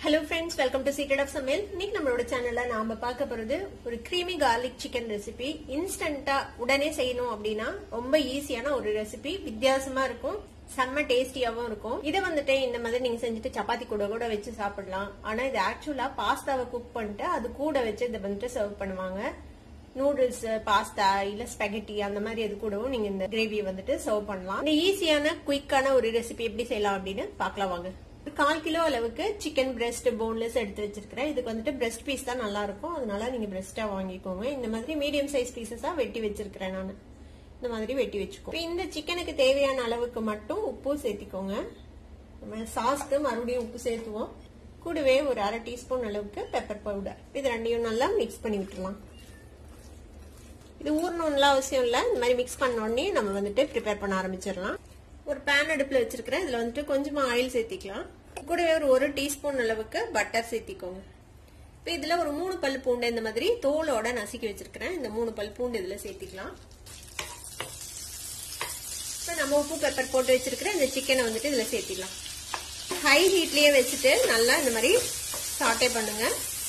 hello friends welcome to secret of சமையல் இன்னைக்கு நம்மளோட சேனல்ல நாம பார்க்க போறது ஒரு creamy garlic சிக்கன் ரெசிபி இன்ஸ்டன்டா உடனே செய்யணும் அப்படின்னா ரொம்ப ஈஸியான ஒரு ரெசிபி வித்தியாசமா இருக்கும் செம்ம டேஸ்டியாவும் இருக்கும் இதை வந்துட்டு இந்த மாதிரி நீங்க செஞ்சுட்டு சப்பாத்தி கூட கூட வச்சு சாப்பிடலாம் ஆனா இது ஆக்சுவலா பாஸ்தாவை குக் பண்ணிட்டு அது கூட வச்சு இதை வந்துட்டு சர்வ் பண்ணுவாங்க நூடுல்ஸ் பாஸ்தா இல்ல ஸ்பெகட்டி அந்த மாதிரி எது கூடவும் நீங்க இந்த கிரேவியை வந்துட்டு சர்வ் பண்ணலாம் இந்த ஈஸியான குயிக்கான ஒரு ரெசிபி எப்படி செய்யலாம் அப்படின்னு பார்க்கலாம் வாங்க ஒரு கால் கிலோ அளவுக்கு சிக்கன் பிரஸ்ட் போன்லெஸ் எடுத்து வச்சிருக்கிறேன் இதுக்கு வந்துட்டு பிரஸ்ட் பீஸ் தான் நல்லா இருக்கும் அதனால நீங்க பிரஸ்டா வாங்கிக்கோங்க இந்த மாதிரி மீடியம் சைஸ் பீசஸா வெட்டி வச்சிருக்கிறேன் நான் இந்த மாதிரி வெட்டி வச்சுக்கோ இப்ப இந்த சிக்கனுக்கு தேவையான அளவுக்கு மட்டும் உப்பு சேர்த்திக்கோங்க நம்ம சாஸ்க்கு மறுபடியும் உப்பு சேர்த்துவோம் கூடவே ஒரு அரை டீஸ்பூன் அளவுக்கு பெப்பர் பவுடர் இது ரெண்டையும் நல்லா மிக்ஸ் பண்ணி விட்டுறலாம் இது ஊறணும்லாம் அவசியம் இல்லை இந்த மாதிரி மிக்ஸ் பண்ண உடனே நம்ம வந்துட்டு ப்ரிப்பேர் பண்ண ஆரம்பிச்சிடலாம் ஒரு பேன் அடுப்புல வச்சிருக்கிறேன் இதுல வந்துட்டு கொஞ்சமா ஆயில் சேர்த்திக்கலாம் கூடவே ஒரு ஒரு டீஸ்பூன் அளவுக்கு பட்டர் சேர்த்திக்கோங்க இப்போ இதுல ஒரு மூணு பல் பூண்டு இந்த மாதிரி தோலோட நசுக்கி வச்சிருக்கிறேன் இந்த மூணு பல் பூண்டு இதுல சேர்த்திக்கலாம் இப்போ நம்ம உப்பு பெப்பர் போட்டு வச்சிருக்கிற இந்த சிக்கனை வந்துட்டு இதுல சேர்த்திடலாம் ஹை ஹீட்லயே வச்சுட்டு நல்லா இந்த மாதிரி சாட்டே பண்ணுங்க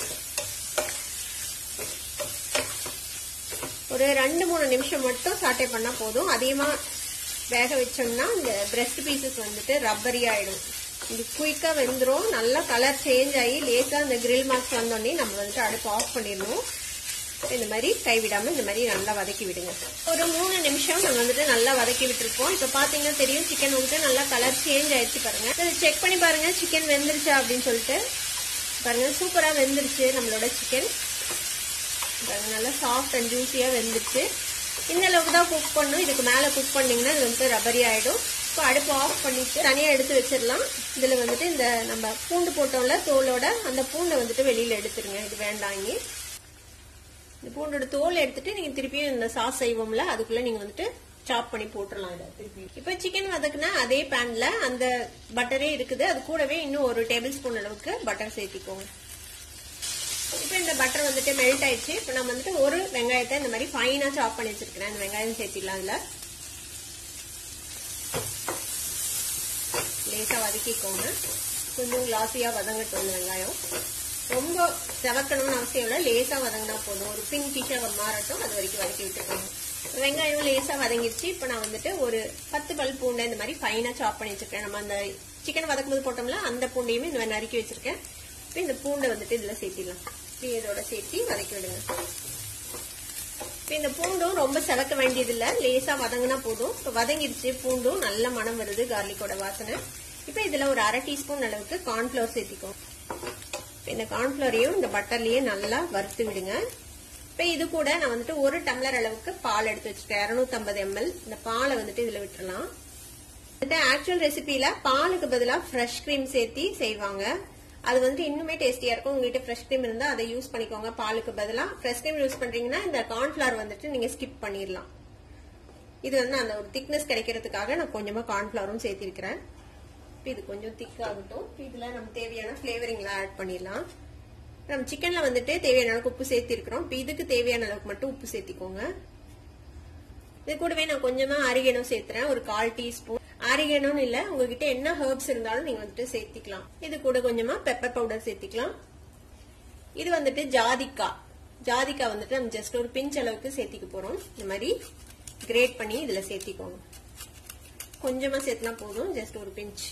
ஒரு ரெண்டு மூணு நிமிஷம் மட்டும் சாட்டே பண்ணா போதும் அதிகமா வேக வச்சோம்னா இந்த பிரெஸ்ட் பீசஸ் வந்துட்டு ரப்பரி ஆயிடும் இது குயிக்கா வெந்துரும் நல்லா கலர் சேஞ்ச் ஆகி லேசா அந்த கிரில் மார்க்ஸ் வந்தோடனே நம்ம வந்துட்டு அடுப்பு ஆஃப் பண்ணிடணும் இந்த மாதிரி கைவிடாம இந்த மாதிரி நல்லா வதக்கி விடுங்க ஒரு மூணு நிமிஷம் நம்ம வந்துட்டு நல்லா வதக்கி விட்டுருக்கோம் இப்ப பாத்தீங்கன்னா தெரியும் சிக்கன் வந்துட்டு நல்லா கலர் சேஞ்ச் ஆயிடுச்சு பாருங்க செக் பண்ணி பாருங்க சிக்கன் வெந்துருச்சா அப்படின்னு சொல்லிட்டு பாருங்க சூப்பரா வெந்துருச்சு நம்மளோட சிக்கன் நல்லா சாஃப்ட் அண்ட் ஜூஸியா வெந்துருச்சு இந்த அளவுக்கு தான் குக் பண்ணும் இதுக்கு மேல குக் பண்ணீங்கன்னா இது வந்து ரப்பரி ஆயிடும் இப்போ அடுப்பு ஆஃப் பண்ணிட்டு தனியா எடுத்து வச்சிடலாம் இதுல வந்துட்டு இந்த நம்ம பூண்டு போட்டோம்ல தோலோட அந்த பூண்டை வந்துட்டு வெளியில எடுத்துருங்க இது வேண்டாம் இங்கே இந்த பூண்டோட தோல் எடுத்துட்டு நீங்க திருப்பியும் இந்த சாஸ் செய்வோம்ல அதுக்குள்ள நீங்க வந்துட்டு சாப் பண்ணி போட்டுடலாம் இதை திருப்பி இப்போ சிக்கன் வதக்குனா அதே பேன்ல அந்த பட்டரே இருக்குது அது கூடவே இன்னும் ஒரு டேபிள் ஸ்பூன் அளவுக்கு பட்டர் சேர்த்திக்கோங்க இப்போ இந்த பட்டர் வந்துட்டு மெல்ட் ஆயிடுச்சு இப்போ நம்ம வந்துட்டு ஒரு வெங்காயத்தை இந்த மாதிரி ஃபைனா சாப் பண்ணி வச்சிருக்கிறேன் அந்த வெங்காயம் சேர்த்திடலாம் அதுல லேசா வதக்கிக்கோங்க கொஞ்சம் கிளாஸியா வதங்கட்டும் இந்த வெங்காயம் ரொம்ப செவக்கணும்னு அவசியம் இல்லை லேசா வதங்கினா போதும் ஒரு பிங்கிஷா மாறட்டும் அது வரைக்கும் வதக்கி விட்டுக்கோங்க வெங்காயம் லேசா வதங்கிடுச்சு இப்போ நான் வந்துட்டு ஒரு பத்து பல் பூண்டை இந்த மாதிரி ஃபைனா சாப் பண்ணி வச்சிருக்கேன் நம்ம அந்த சிக்கன் வதக்கும்போது போட்டோம்ல அந்த பூண்டையுமே இந்த மாதிரி நறுக்கி வச்சிருக்கேன் இப்போ இந்த பூண்டை வந்துட்டு இதுல சேர்த்திடலாம் இதோட சேர்த்தி வதக்கி விடுங்க இப்போ இந்த பூண்டும் ரொம்ப செவக்க வேண்டியது இல்ல லேசா வதங்கினா போதும் இப்போ வதங்கிடுச்சு பூண்டும் நல்ல மனம் வருது கார்லிக்கோட வாசனை இப்போ இதுல ஒரு அரை டீஸ்பூன் அளவுக்கு கார்ன்ஃபிளவர் சேர்த்திக்கோ இந்த கார்ன்ஃபிளவரையும் இந்த பட்டர்லயே நல்லா வறுத்து விடுங்க இப்போ இது கூட நான் வந்துட்டு ஒரு டம்ளர் அளவுக்கு பால் எடுத்து வச்சிருக்கேன் இரநூத்தம்பது எம்எல் இந்த பாலை வந்துட்டு இதுல விட்டுறலாம் வந்துட்டு ஆக்சுவல் ரெசிபில பாலுக்கு பதிலாக ஃப்ரெஷ் கிரீம் சேர்த்தி செய்வாங்க அது வந்து இன்னுமே டேஸ்டியா இருக்கும் உங்ககிட்ட ஃப்ரெஷ் கிரீம் இருந்தா அதை யூஸ் பண்ணிக்கோங்க பாலுக்கு பதிலாக ஃப்ரெஷ் கிரீம் யூஸ் பண்றீங்கன்னா இந்த கார்ன்ஃபிளவர் வந்துட்டு நீங்க ஸ்கிப் பண்ணிடலாம் இது வந்து அந்த ஒரு திக்னஸ் கிடைக்கிறதுக்காக நான் கொஞ்சமா கார்ன்ஃபிளவரும் சேர்த்திருக்கிறேன் இது கொஞ்சம் திக் ஆகட்டும் இதுல நம்ம தேவையான பிளேவரிங்லாம் ஆட் பண்ணிடலாம் நம்ம சிக்கன்ல வந்துட்டு தேவையான அளவுக்கு உப்பு சேர்த்திருக்கிறோம் இப்போ இதுக்கு தேவையான அளவுக்கு மட்டும் உப்பு சேர்த்திக்கோங்க இது கூடவே நான் கொஞ்சமா அரிகணும் சேர்த்துறேன் ஒரு கால் டீஸ்பூன் அரிகணும்னு இல்ல உங்ககிட்ட என்ன ஹெர்ப்ஸ் இருந்தாலும் நீங்க வந்துட்டு சேர்த்திக்கலாம் இது கூட கொஞ்சமா பெப்பர் பவுடர் சேர்த்திக்கலாம் இது வந்துட்டு ஜாதிக்காய் ஜாதிக்காய் வந்துட்டு நம்ம ஜஸ்ட் ஒரு பிஞ்ச் அளவுக்கு சேர்த்திக்க போறோம் இந்த மாதிரி கிரேட் பண்ணி இதுல சேர்த்திக்கோங்க கொஞ்சமா சேர்த்தினா போதும் ஜஸ்ட் ஒரு பிஞ்ச்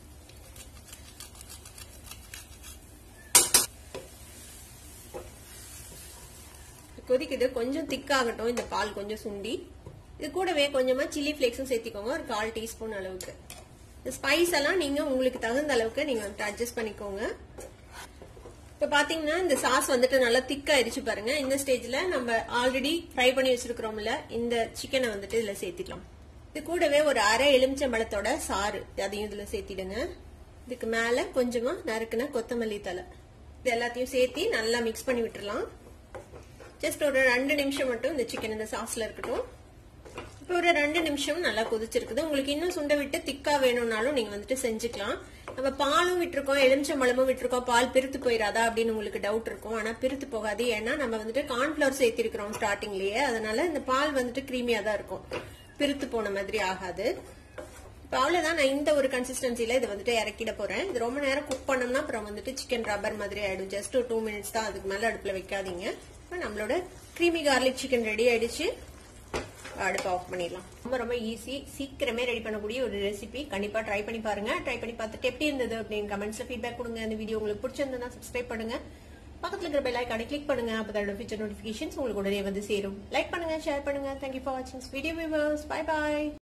கொதிக்குது கொஞ்சம் திக்காகட்டும் இந்த பால் கொஞ்சம் சுண்டி இது கூடவே கொஞ்சமா சில்லி ஃபிளேக்ஸும் சேர்த்திக்கோங்க ஒரு கால் டீஸ்பூன் அளவுக்கு இந்த ஸ்பைஸ் எல்லாம் நீங்க உங்களுக்கு தகுந்த அளவுக்கு நீங்க வந்துட்டு அட்ஜஸ்ட் பண்ணிக்கோங்க இப்ப பாத்தீங்கன்னா இந்த சாஸ் வந்துட்டு நல்லா திக்காயிருச்சு பாருங்க இந்த ஸ்டேஜ்ல நம்ம ஆல்ரெடி ஃப்ரை பண்ணி வச்சிருக்கிறோம்ல இந்த சிக்கனை வந்துட்டு இதுல சேர்த்திக்கலாம் இது கூடவே ஒரு அரை எலுமிச்சம்பழத்தோட சாறு அதையும் இதுல சேர்த்திடுங்க இதுக்கு மேல கொஞ்சமா நறுக்குன கொத்தமல்லி தலை இது எல்லாத்தையும் சேர்த்தி நல்லா மிக்ஸ் பண்ணி விட்டுறலாம் ஜஸ்ட் ஒரு ரெண்டு நிமிஷம் மட்டும் இந்த சிக்கன் இந்த சாஸ்ல இருக்கட்டும் இப்போ ஒரு ரெண்டு நிமிஷம் நல்லா கொதிச்சிருக்குது உங்களுக்கு இன்னும் சுண்ட விட்டு திக்கா வேணும்னாலும் நீங்க வந்துட்டு செஞ்சுக்கலாம் நம்ம பாலும் விட்டுருக்கோம் எலுமிச்சம்பழமும் விட்டுருக்கோம் பால் பிரித்து போயிடாதா அப்படின்னு உங்களுக்கு டவுட் இருக்கும் ஆனா பிரித்து போகாது ஏன்னா நம்ம வந்துட்டு கார்ன்ஃபிளவர் சேர்த்திருக்கிறோம் ஸ்டார்டிங்லயே அதனால இந்த பால் வந்துட்டு கிரீமியா தான் இருக்கும் பிரித்து போன மாதிரி ஆகாது இப்போ அவ்வளவுதான் நான் இந்த ஒரு கன்சிஸ்டன்சில இது வந்துட்டு இறக்கிட போறேன் இது ரொம்ப நேரம் குக் பண்ணோம்னா அப்புறம் வந்துட்டு சிக்கன் ரப்பர் மாதிரி ஆயிடும் ஜஸ்ட் ஒரு டூ மினிட்ஸ் தான் அதுக்கு மேல அடுப்புல வைக்காதீங்க இப்போ நம்மளோட க்ரீமி கார்லிக் சிக்கன் ரெடி ஆயிடுச்சு அடுப்பு ஆஃப் பண்ணிடலாம் ரொம்ப ரொம்ப ஈஸி சீக்கிரமே ரெடி பண்ணக்கூடிய ஒரு ரெசிபி கண்டிப்பா ட்ரை பண்ணி பாருங்க ட்ரை பண்ணி பார்த்துட்டு எப்படி இருந்தது அப்படின்னு கமெண்ட்ஸ்ல ஃபீட்பேக் கொடுங்க இந்த வீடியோ உங்களுக்கு பிடிச்சிருந்ததுன்னா சப்ஸ்கிரைப் பண்ணுங்க பக்கத்துல இருக்கிற பெல் ஐக்கானை கிளிக் பண்ணுங்க அப்பதான் ஃபியூச்சர் நோட்டிபிகேஷன்ஸ் உங்களுக்கு உடனே வந்து சேரும் லைக் பண்ணுங்க ஷேர் பண்ணுங்க தேங்க்யூ ஃபார் வாட்சிங் வீடியோ வியூவர்ஸ் பை பாய்